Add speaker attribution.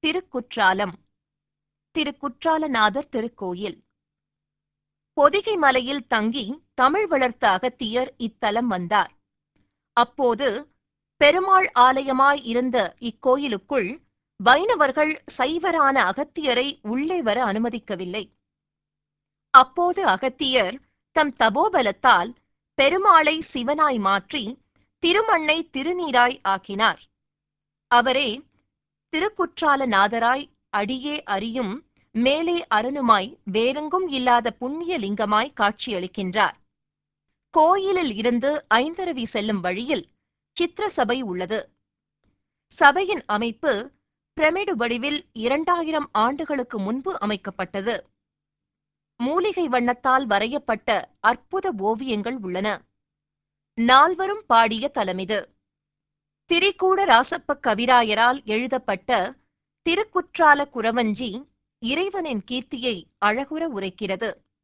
Speaker 1: திருக்குற்றாலம் திருக்குற்றாலநாதர் திருக்கோயில் பொதிகை மலையில் தங்கி தமிழ் வளர்த்த அகத்தியர் இத்தலம் வந்தார் அப்போது பெருமாள் ஆலயமாய் இருந்த இக்கோயிலுக்குள் வைணவர்கள் சைவரான அகத்தியரை உள்ளே வர அனுமதிக்கவில்லை அப்போது அகத்தியர் தம் தபோபலத்தால் பெருமாளை சிவனாய் மாற்றி திருமண்ணை திருநீராய் ஆக்கினார் அவரே திருக்குற்றாலநாதராய் அடியே அறியும் மேலே அரணுமாய் வேறெங்கும் இல்லாத புண்ணிய லிங்கமாய் காட்சியளிக்கின்றார் கோயிலில் இருந்து ஐந்தருவி செல்லும் வழியில் சித்திர சபை உள்ளது சபையின் அமைப்பு பிரமிடு வடிவில் இரண்டாயிரம் ஆண்டுகளுக்கு முன்பு அமைக்கப்பட்டது மூலிகை வண்ணத்தால் வரையப்பட்ட அற்புத ஓவியங்கள் உள்ளன நால்வரும் பாடிய தலமிது திரிகூட ராசப்ப கவிராயரால் எழுதப்பட்ட திருக்குற்றால குறவஞ்சி இறைவனின் கீர்த்தியை அழகுற உரைக்கிறது